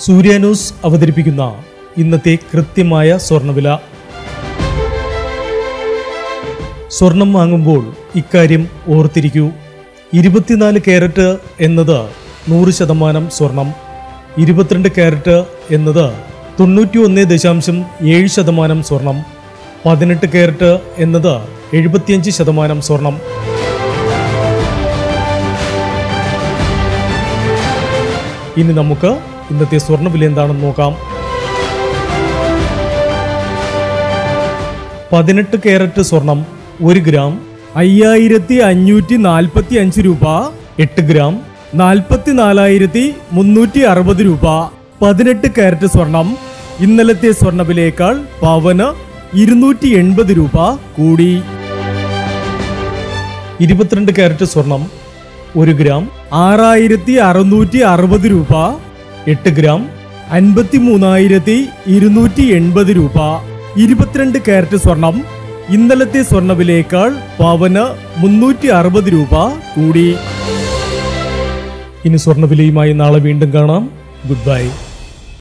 സൂര്യ news അവതരിപ്പിക്കുന്ന ഇന്നത്തെ കൃത്യമായ സ്വർണ്ണവില സ്വർണം വാങ്ങുമ്പോൾ ഇക്കാര്യം ഓർത്തിരിക്കൂ ഇരുപത്തിനാല് ക്യാരറ്റ് എന്നത് നൂറ് ശതമാനം സ്വർണം ഇരുപത്തിരണ്ട് ക്യാരറ്റ് എന്നത് തൊണ്ണൂറ്റി ഒന്ന് ദശാംശം ഏഴ് ശതമാനം സ്വർണം പതിനെട്ട് ക്യാരറ്റ് എന്നത് എഴുപത്തിയഞ്ച് ശതമാനം സ്വർണം ഇനി നമുക്ക് ഇന്നത്തെ സ്വർണ്ണവില എന്താണെന്ന് നോക്കാം പതിനെട്ട് ക്യാരറ്റ് സ്വർണം ഒരു ഗ്രാം അയ്യായിരത്തി അഞ്ഞൂറ്റി നാൽപ്പത്തി അഞ്ച് രൂപ എട്ട് ഗ്രാം നാൽപ്പത്തി നാലായിരത്തി മുന്നൂറ്റി അറുപത് രൂപ പതിനെട്ട് ക്യാരറ്റ് സ്വർണം ഇന്നലത്തെ സ്വർണ്ണവിലയേക്കാൾ പവന് ഇരുന്നൂറ്റി എൺപത് രൂപ കൂടി ഇരുപത്തിരണ്ട് ക്യാരറ്റ് സ്വർണം ഒരു ഗ്രാം ആറായിരത്തി അറുന്നൂറ്റി അറുപത് രൂപ എട്ട് ഗ്രാം അൻപത്തി മൂന്നായിരത്തി ഇരുന്നൂറ്റി എൺപത് രൂപ ഇരുപത്തിരണ്ട് ക്യാരറ്റ് സ്വർണം ഇന്നലത്തെ സ്വർണ്ണവിലയേക്കാൾ പവന് മുന്നൂറ്റി അറുപത് രൂപ കൂടി ഇനി സ്വർണ്ണവിലയുമായി നാളെ വീണ്ടും കാണാം ഗുഡ് ബൈ